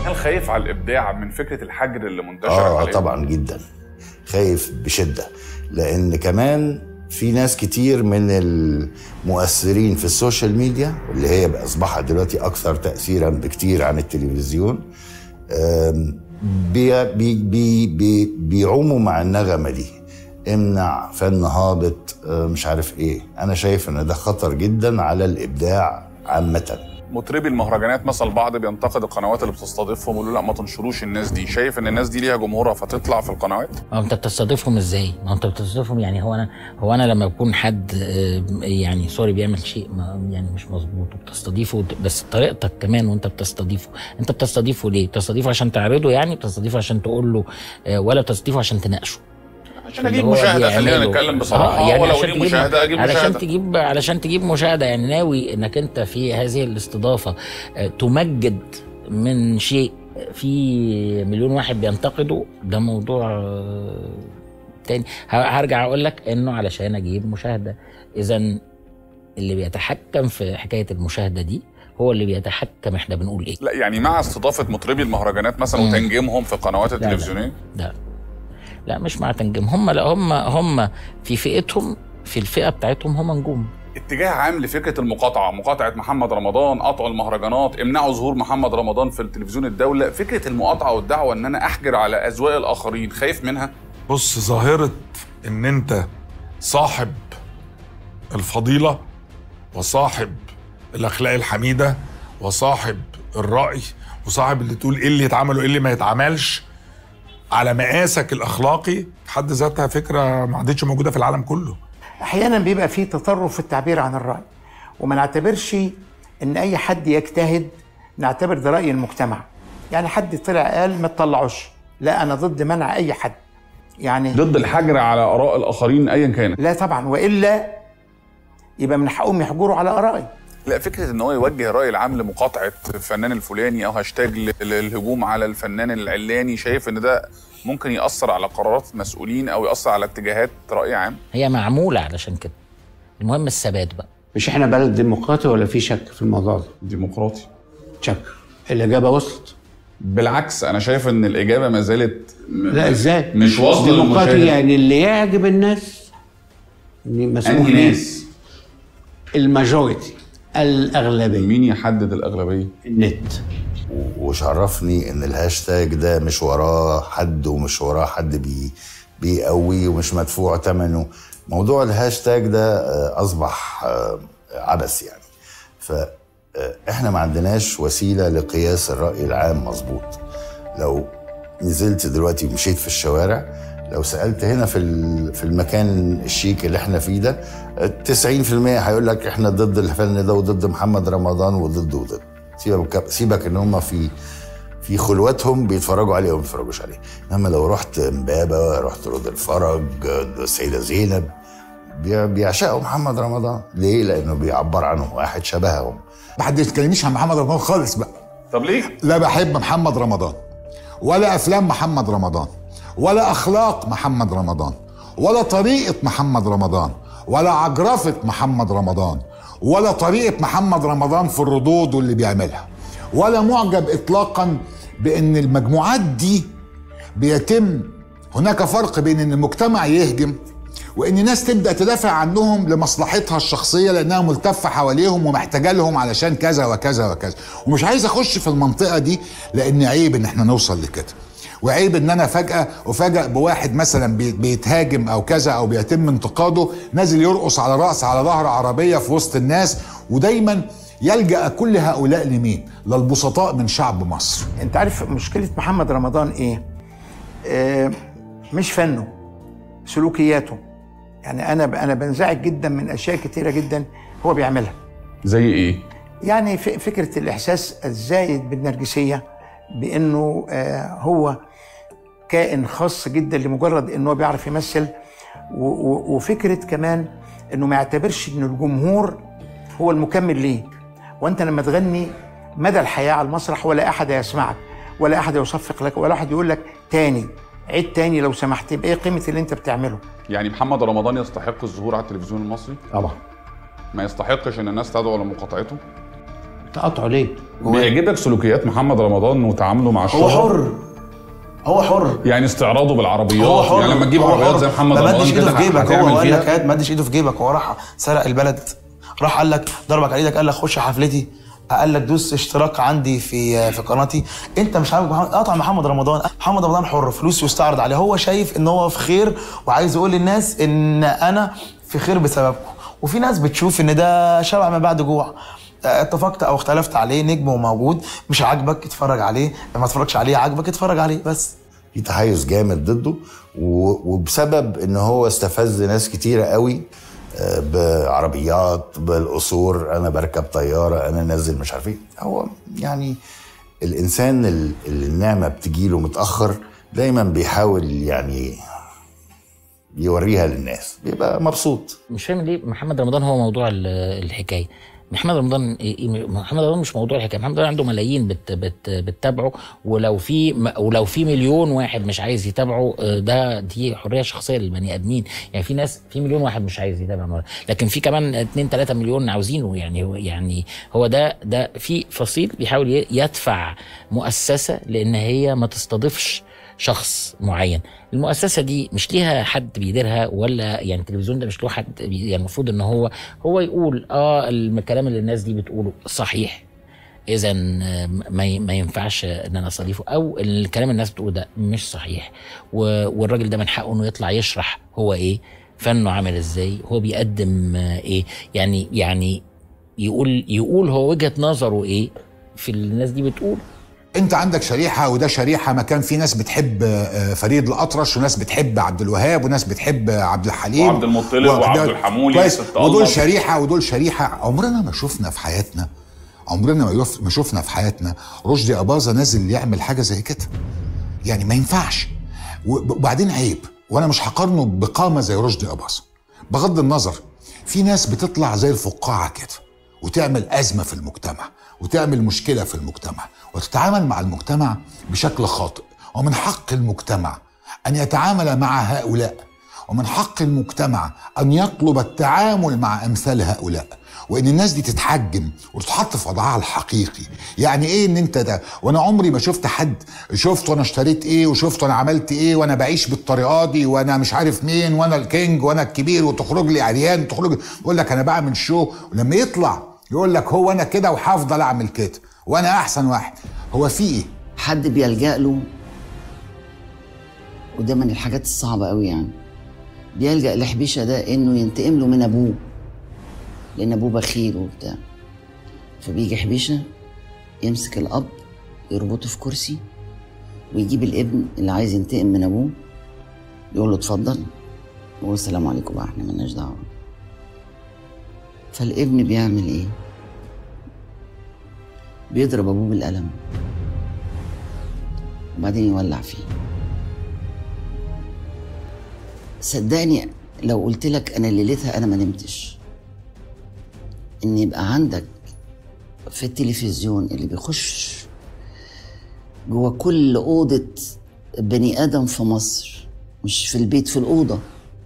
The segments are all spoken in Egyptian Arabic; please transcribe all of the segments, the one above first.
هل خايف على الابداع من فكره الحجر اللي منتشر اه عليه؟ طبعا جدا خايف بشده لان كمان في ناس كتير من المؤثرين في السوشيال ميديا واللي هي بقى اصبحت دلوقتي اكثر تاثيرا بكتير عن التلفزيون آم، بي بي بي بي بيعوموا مع النغمه دي امنع فن هابط آه، مش عارف ايه انا شايف ان ده خطر جدا على الابداع عامه مطربي المهرجانات مثلا البعض بينتقد القنوات اللي بتستضيفهم ويقولوا لا ما تنشروش الناس دي شايف ان الناس دي ليها جمهورها فتطلع في القنوات ما هو انت بتستضيفهم ازاي؟ ما هو انت بتستضيفهم يعني هو انا هو انا لما يكون حد آه، يعني سوري بيعمل شيء ما يعني مش مظبوط وبتستضيفه بس طريقتك كمان وانت بتستضيفه، انت بتستضيفه ليه؟ بتستضيفه عشان تعرضه يعني بتستضيفه عشان تقول له آه، ولا بتستضيفه عشان تناقشه عشان اللي اجيب هو مشاهده خلينا بيعمله. نتكلم بصراحه آه، يعني ولو عشان لي تجيب- مشاهده اجيب علشان مشاهده تجيب علشان تجيب مشاهده يعني ناوي انك انت في هذه الاستضافه آه، تمجد من شيء في مليون واحد بينتقده ده موضوع آه، تاني ه- هرجع اقول لك انه علشان اجيب مشاهده اذا اللي بيتحكم في حكايه المشاهده دي هو اللي بيتحكم احنا بنقول ايه لا يعني مع استضافه مطربي المهرجانات مثلا مم. وتنجيمهم في القنوات لا. التلفزيونيه لا لا مش مع تنجيم هم لا هم هم في فئتهم في الفئه بتاعتهم هم نجوم اتجاه عام لفكره المقاطعه مقاطعه محمد رمضان قطع المهرجانات امنعوا ظهور محمد رمضان في التلفزيون الدوله فكره المقاطعه والدعوه ان انا احجر على اذواق الاخرين خايف منها بص ظاهرة إن أنت صاحب الفضيلة وصاحب الأخلاق الحميدة وصاحب الرأي وصاحب اللي تقول إيه اللي يتعمل وإيه اللي ما يتعملش على مقاسك الأخلاقي في حد ذاتها فكرة ما عادتش موجودة في العالم كله احيانا بيبقى في تطرف في التعبير عن الراي وما نعتبرش ان اي حد يجتهد نعتبر ده راي المجتمع يعني حد طلع قال ما تطلعوش لا انا ضد منع اي حد يعني ضد الحجر على اراء الاخرين ايا كان لا طبعا والا يبقى من حقهم يحجروا على ارائي لا فكره ان هو يوجه الراي العام لمقاطعه الفنان الفلاني او هاشتاج ل- للهجوم على الفنان العلاني شايف ان ده ممكن ياثر على قرارات مسؤولين او ياثر على اتجاهات راي عام هي معموله علشان كده المهم الثبات بقى مش احنا بلد ديمقراطي ولا في شك في الموضوع ده؟ ديمقراطي شك الاجابه وصلت بالعكس انا شايف ان الاجابه ما زالت م- لا ازاي؟ مش واصله ديمقراطي للمشاهد يعني اللي يعجب الناس إن مسموح انهي بيه. ناس الماجوريتي الاغلبيه مين يحدد الاغلبيه النت وشرفني ان الهاشتاج ده مش وراه حد ومش وراه حد بي بيقويه ومش مدفوع ثمنه موضوع الهاشتاج ده آه، اصبح آه، عبث يعني فاحنا ما عندناش وسيله لقياس الراي العام مظبوط لو نزلت دلوقتي ومشيت في الشوارع لو سالت هنا في ال- في المكان الشيك اللي احنا فيه ده آه، 90% هيقول لك احنا ضد الفن ده وضد محمد رمضان وضد وضد سيبك سيبك ان هم في في خلوتهم بيتفرجوا عليه وما بيتفرجوش عليه انما لو رحت امبابه رحت رود الفرج السيده زينب بي- بيعشقوا محمد رمضان ليه لانه بيعبر عنهم واحد شبههم ما حد يتكلمنيش عن محمد رمضان خالص بقى طب ليه لا بحب محمد رمضان ولا افلام محمد رمضان ولا اخلاق محمد رمضان ولا طريقه محمد رمضان ولا عجرفه محمد رمضان ولا طريقه محمد رمضان في الردود واللي بيعملها ولا معجب اطلاقا بان المجموعات دي بيتم هناك فرق بين ان المجتمع يهجم وان ناس تبدا تدافع عنهم لمصلحتها الشخصيه لانها ملتفه حواليهم ومحتاجه لهم علشان كذا وكذا وكذا ومش عايز اخش في المنطقه دي لان عيب ان احنا نوصل لكده وعيب ان انا فجاه افاجئ بواحد مثلا بي- بيتهاجم او كذا او بيتم انتقاده نازل يرقص على راس على ظهر عربيه في وسط الناس ودايما يلجا كل هؤلاء لمين للبسطاء من شعب مصر انت عارف مشكله محمد رمضان ايه آه مش فنه سلوكياته يعني انا انا بنزعج جدا من اشياء كتيره جدا هو بيعملها زي ايه يعني ف- فكره الاحساس الزايد بالنرجسيه بانه آه هو كائن خاص جدا لمجرد انه بيعرف يمثل و- و- وفكره كمان انه ما يعتبرش ان الجمهور هو المكمل ليه وانت لما تغني مدى الحياه على المسرح ولا احد يسمعك ولا احد يصفق لك ولا احد يقول لك تاني عيد تاني لو سمحت بايه قيمه اللي انت بتعمله يعني محمد رمضان يستحق الظهور على التلفزيون المصري طبعا ما يستحقش ان الناس تدعو لمقاطعته تقاطعه ليه؟ بيعجبك سلوكيات محمد رمضان وتعامله مع هو الشهرة حر هو حر يعني استعراضه بالعربيات هو حر يعني لما تجيب هو عربيات حر. زي محمد ما رمضان مدش ايده كده في جيبك هو هتعمل قال لك فيها هات مدش ايده في جيبك هو راح سرق البلد راح قال لك ضربك على ايدك قال لك خش حفلتي قال لك دوس اشتراك عندي في في قناتي انت مش عاجبك محمد قطع محمد رمضان محمد رمضان حر فلوس يستعرض عليه هو شايف ان هو في خير وعايز يقول للناس ان انا في خير بسببكم وفي ناس بتشوف ان ده شبع ما بعد جوع اه، اتفقت او اختلفت عليه نجم وموجود مش عاجبك اتفرج عليه ما اتفرجش عليه عاجبك اتفرج عليه بس في تحيز جامد ضده و- وبسبب ان هو استفز ناس كتيره قوي آه، بعربيات بالقصور انا بركب طياره انا نازل مش عارف ايه هو يعني الانسان ال- اللي النعمه بتجيله متاخر دايما بيحاول يعني يوريها للناس بيبقى مبسوط مش فاهم ليه محمد رمضان هو موضوع ال- الحكايه محمد رمضان إيه- إيه- محمد رمضان مش موضوع الحكايه محمد رمضان عنده ملايين بت بت بتتابعه ولو في م- ولو في مليون واحد مش عايز يتابعه آه، ده دي حريه شخصيه للبني ادمين يعني في ناس في مليون واحد مش عايز يتابع مرة. لكن في كمان 2 3 مليون عاوزينه يعني هو يعني هو ده ده في فصيل بيحاول ي- يدفع مؤسسه لان هي ما تستضيفش شخص معين المؤسسه دي مش ليها حد بيديرها ولا يعني التلفزيون ده مش له حد بي- يعني المفروض ان هو هو يقول اه الكلام اللي الناس دي بتقوله صحيح اذا ما ي- ما ينفعش ان انا استضيفه او الكلام الناس بتقوله ده مش صحيح و- والراجل ده من حقه انه يطلع يشرح هو ايه فنه عامل ازاي هو بيقدم آه، ايه يعني يعني يقول يقول هو وجهه نظره ايه في اللي الناس دي بتقول انت عندك شريحه وده شريحه مكان في ناس بتحب آه، فريد الاطرش وناس بتحب عبد الوهاب وناس بتحب عبد الحليم وعبد المطلب وعبد الحمولي كويس وست ودول الله. شريحه ودول شريحه عمرنا ما شفنا في حياتنا عمرنا ما يف- ما شفنا في حياتنا رشدي اباظه نازل يعمل حاجه زي كده يعني ما ينفعش وب- وبعدين عيب وانا مش هقارنه بقامه زي رشدي اباظه بغض النظر في ناس بتطلع زي الفقاعه كده وتعمل ازمه في المجتمع وتعمل مشكله في المجتمع وتتعامل مع المجتمع بشكل خاطئ ومن حق المجتمع ان يتعامل مع هؤلاء ومن حق المجتمع ان يطلب التعامل مع امثال هؤلاء وان الناس دي تتحجم وتتحط في وضعها الحقيقي يعني ايه ان انت ده وانا عمري ما شفت حد شفت وانا اشتريت ايه وشفت وانا عملت ايه وانا بعيش بالطريقه دي وانا مش عارف مين وانا الكينج وانا الكبير وتخرج لي عريان تخرج يقول لك انا بعمل شو ولما يطلع يقول لك هو انا كده وهفضل اعمل كده وانا احسن واحد هو في ايه حد بيلجأ له وده من الحاجات الصعبة قوي يعني بيلجأ لحبيشة ده انه ينتقم له من ابوه لان ابوه بخيل وبتاع فبيجي حبيشة يمسك الاب يربطه في كرسي ويجيب الابن اللي عايز ينتقم من ابوه يقول له اتفضل ويقول السلام عليكم بقى احنا مالناش دعوه فالابن بيعمل ايه بيضرب ابوه بالقلم وبعدين يولع فيه صدقني لو قلت لك انا ليلتها انا ما نمتش ان يبقى عندك في التلفزيون اللي بيخش جوه كل اوضه بني ادم في مصر مش في البيت في الاوضه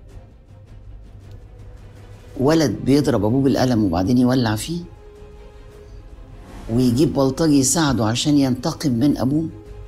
ولد بيضرب ابوه بالقلم وبعدين يولع فيه ويجيب بلطجي يساعده عشان ينتقم من ابوه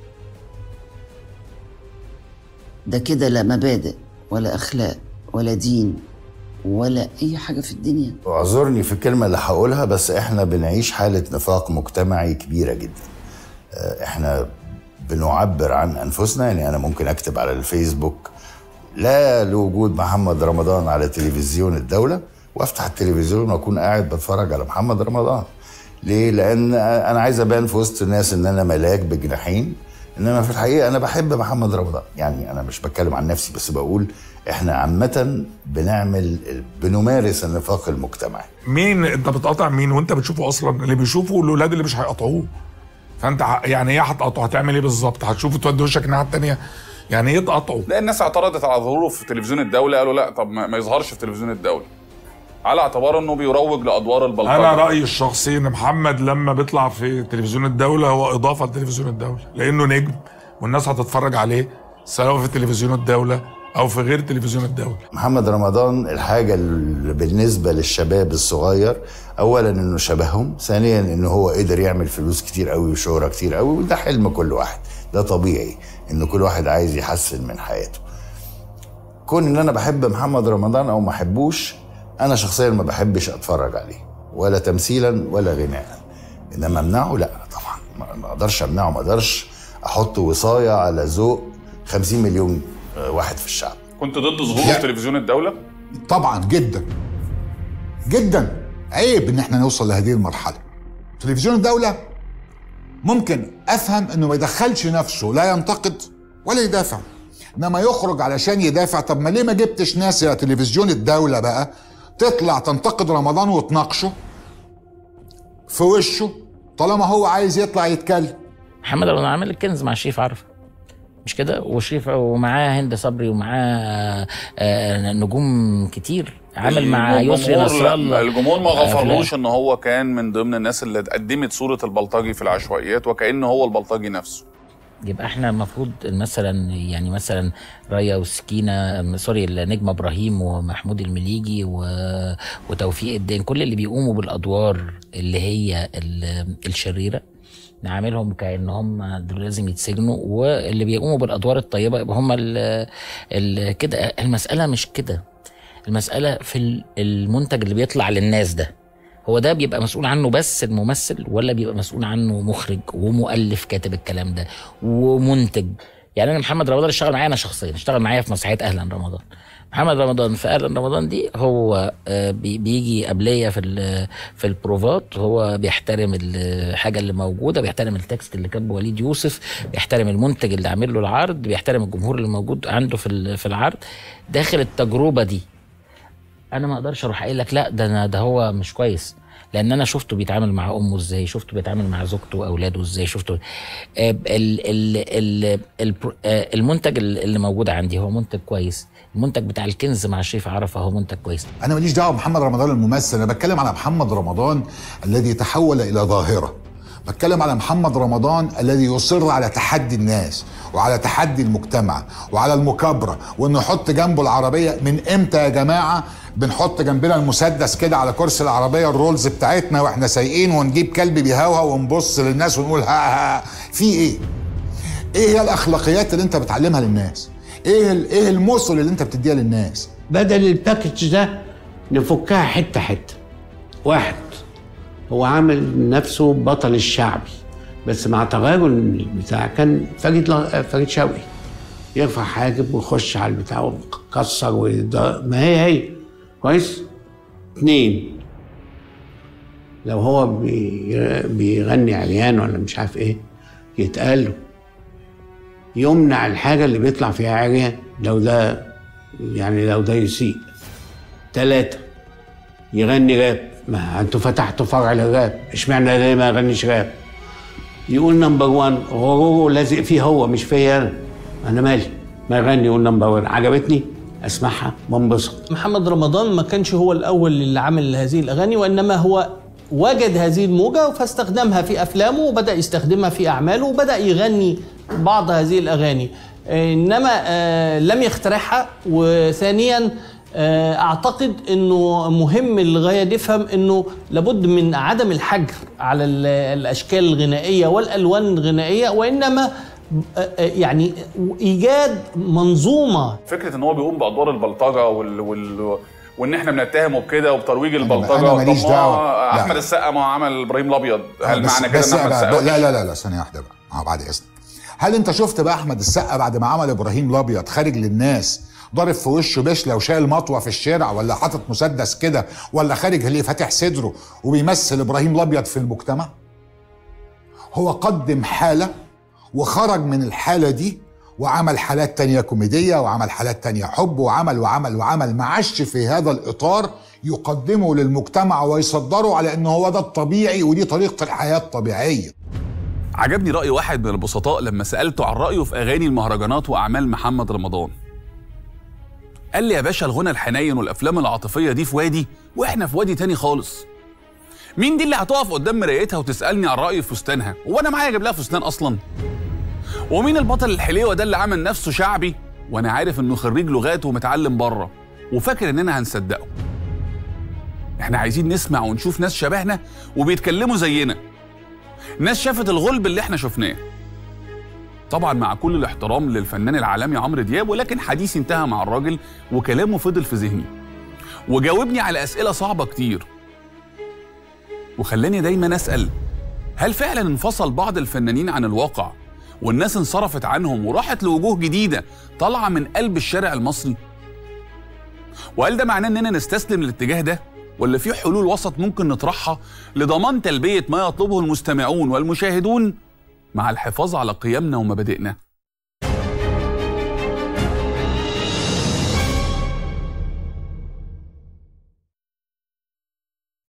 ده كده لا مبادئ ولا اخلاق ولا دين ولا اي حاجه في الدنيا اعذرني في الكلمة اللي هقولها بس احنا بنعيش حالة نفاق مجتمعي كبيرة جدا آه، احنا بنعبر عن انفسنا يعني انا ممكن اكتب على الفيسبوك لا لوجود محمد رمضان على تلفزيون الدولة وافتح التلفزيون واكون قاعد بتفرج على محمد رمضان ليه؟ لان انا عايز ابان في وسط الناس ان انا ملاك بجناحين انما في الحقيقه انا بحب محمد رمضان يعني انا مش بتكلم عن نفسي بس بقول احنا عامه بنعمل بنمارس النفاق المجتمعي مين انت بتقاطع مين وانت بتشوفه اصلا اللي بيشوفوا الاولاد اللي مش هيقاطعوه فانت ه- يعني ايه هتقاطعه هتعمل ايه بالظبط هتشوفه تودي وشك الناحيه التانيه يعني ايه تقاطعه لا الناس اعترضت على ظهوره في تلفزيون الدوله قالوا لا طب ما ما يظهرش في تلفزيون الدوله على اعتبار انه بيروج لادوار البلطجه انا رايي الشخصي ان محمد لما بيطلع في تلفزيون الدوله هو اضافه لتلفزيون الدوله لانه نجم والناس هتتفرج عليه سواء في تلفزيون الدوله او في غير تلفزيون الدوله محمد رمضان الحاجة اللي بالنسبة للشباب الصغير أولا إنه شبههم ثانيا إنه هو قدر يعمل فلوس كتير قوي وشهرة كتير قوي وده حلم كل واحد ده طبيعي إن كل واحد عايز يحسن من حياته كون إن أنا بحب محمد رمضان أو ما أحبوش أنا شخصيا ما بحبش أتفرج عليه ولا تمثيلا ولا غناء إنما أمنعه لا طبعا ما- ما أقدرش أمنعه ما أقدرش أحط وصاية على ذوق 50 مليون آه، واحد في الشعب كنت ضد ظهوره لا. في تلفزيون الدوله طبعا جدا جدا عيب ان احنا نوصل لهذه المرحله تلفزيون الدوله ممكن افهم انه ما يدخلش نفسه لا ينتقد ولا يدافع انما يخرج علشان يدافع طب ما ليه ما جبتش ناس يا تلفزيون الدوله بقى تطلع تنتقد رمضان وتناقشه في وشه طالما هو عايز يطلع يتكلم محمد رمضان عامل الكنز مع شريف عرفة مش كده وشريف ومعاه هند صبري ومعاه آه، نجوم كتير عامل مع يسري الجمهور- نصر الله الجمهور ما آه، غفرلوش ان هو كان من ضمن الناس اللي قدمت صوره البلطجي في العشوائيات وكانه هو البلطجي نفسه يبقى احنا المفروض مثلا يعني مثلا رايا وسكينه سوري النجم ابراهيم ومحمود المليجي و... وتوفيق الدين كل اللي بيقوموا بالادوار اللي هي ال- الشريره نعاملهم كان هم دول لازم يتسجنوا واللي بيقوموا بالادوار الطيبه يبقى هم ال... ال... كده المساله مش كده المساله في ال- المنتج اللي بيطلع للناس ده هو ده بيبقى مسؤول عنه بس الممثل ولا بيبقى مسؤول عنه مخرج ومؤلف كاتب الكلام ده ومنتج يعني انا محمد رمضان اشتغل معايا انا شخصيا اشتغل معايا في مسرحيه اهلا رمضان محمد رمضان في اهلا رمضان دي هو آه، بي- بيجي قبليه في ال- في البروفات هو بيحترم الحاجه اللي موجوده بيحترم التكست اللي كاتبه وليد يوسف بيحترم المنتج اللي عامل له العرض بيحترم الجمهور اللي موجود عنده في ال- في العرض داخل التجربه دي انا ما اقدرش اروح قايل لك لا ده أنا ده هو مش كويس لان انا شفته بيتعامل مع امه ازاي شفته بيتعامل مع زوجته واولاده ازاي شفته آه، ال ال ال ال آه، المنتج اللي موجود عندي هو منتج كويس المنتج بتاع الكنز مع شريف عرفه هو منتج كويس انا ماليش دعوه بمحمد رمضان الممثل انا بتكلم على محمد رمضان الذي تحول الى ظاهره بتكلم على محمد رمضان الذي يصر على تحدي الناس وعلى تحدي المجتمع وعلى المكابره وانه يحط جنبه العربيه من امتى يا جماعه بنحط جنبنا المسدس كده على كرسي العربيه الرولز بتاعتنا واحنا سايقين ونجيب كلب بيهوهو ونبص للناس ونقول ها ها في ايه؟ ايه هي الاخلاقيات اللي انت بتعلمها للناس؟ ايه ال- ايه المثل اللي انت بتديها للناس؟ بدل الباكج ده نفكها حته حته واحد هو عامل نفسه بطل الشعبي بس مع تغير البتاع كان فاجد ل- فاجد شوقي يرفع حاجب ويخش على البتاع ويكسر ويض- ما هي هي كويس اتنين لو هو بي- بيغني عريان ولا مش عارف ايه يتقال له يمنع الحاجة اللي بيطلع فيها عريان لو ده يعني لو ده يسيء ثلاثة يغني راب ما انتوا فتحتوا فرع للراب اشمعنى ليه ما يغنيش راب يقول نمبر 1 غروره لازق فيه هو مش فيا انا انا مالي ما يغني يقول نمبر 1 عجبتني اسمعها بنبسط محمد رمضان ما كانش هو الأول اللي عمل هذه الأغاني وإنما هو وجد هذه الموجة فاستخدمها في أفلامه وبدأ يستخدمها في أعماله وبدأ يغني بعض هذه الأغاني إنما آه، لم يخترعها وثانيا آه، أعتقد أنه مهم للغاية نفهم أنه لابد من عدم الحجر على ال- الأشكال الغنائية والألوان الغنائية وإنما آه، آه، يعني إيجاد منظومة فكره ان هو بيقوم بادوار البلطجه وال, وال... وان احنا بنتهمه بكده وبترويج البلطجه أنا ماليش طب ما هو دعوة. لا. احمد السقا ما هو عمل ابراهيم الابيض هل بس معنى كده بس ان احمد بقى السقا لا وحش؟ لا لا لا ثانيه واحده بقى اه بعد اذنك هل انت شفت بقى احمد السقا بعد ما عمل ابراهيم الابيض خارج للناس ضارب في وشه بشله وشايل مطوه في الشارع ولا حاطط مسدس كده ولا خارج ليه فاتح صدره وبيمثل ابراهيم الابيض في المجتمع هو قدم حاله وخرج من الحاله دي وعمل حالات تانية كوميدية وعمل حالات تانية حب وعمل وعمل وعمل معش في هذا الإطار يقدمه للمجتمع ويصدره على أنه هو ده الطبيعي ودي طريقة الحياة الطبيعية عجبني رأي واحد من البسطاء لما سألته عن رأيه في أغاني المهرجانات وأعمال محمد رمضان قال لي يا باشا الغنى الحنين والأفلام العاطفية دي في وادي وإحنا في وادي تاني خالص مين دي اللي هتقف قدام مرايتها وتسألني عن رأيي في فستانها وأنا معايا أجيب لها فستان أصلا ومين البطل الحليوة ده اللي عامل نفسه شعبي وانا عارف انه خريج لغات ومتعلم بره وفاكر اننا هنصدقه احنا عايزين نسمع ونشوف ناس شبهنا وبيتكلموا زينا ناس شافت الغلب اللي احنا شفناه طبعا مع كل الاحترام للفنان العالمي عمرو دياب ولكن حديثي انتهى مع الراجل وكلامه فضل في ذهني وجاوبني على اسئله صعبه كتير وخلاني دايما اسال هل فعلا انفصل بعض الفنانين عن الواقع والناس انصرفت عنهم وراحت لوجوه جديده طالعه من قلب الشارع المصري وهل ده معناه اننا نستسلم للاتجاه ده ولا في حلول وسط ممكن نطرحها لضمان تلبيه ما يطلبه المستمعون والمشاهدون مع الحفاظ على قيمنا ومبادئنا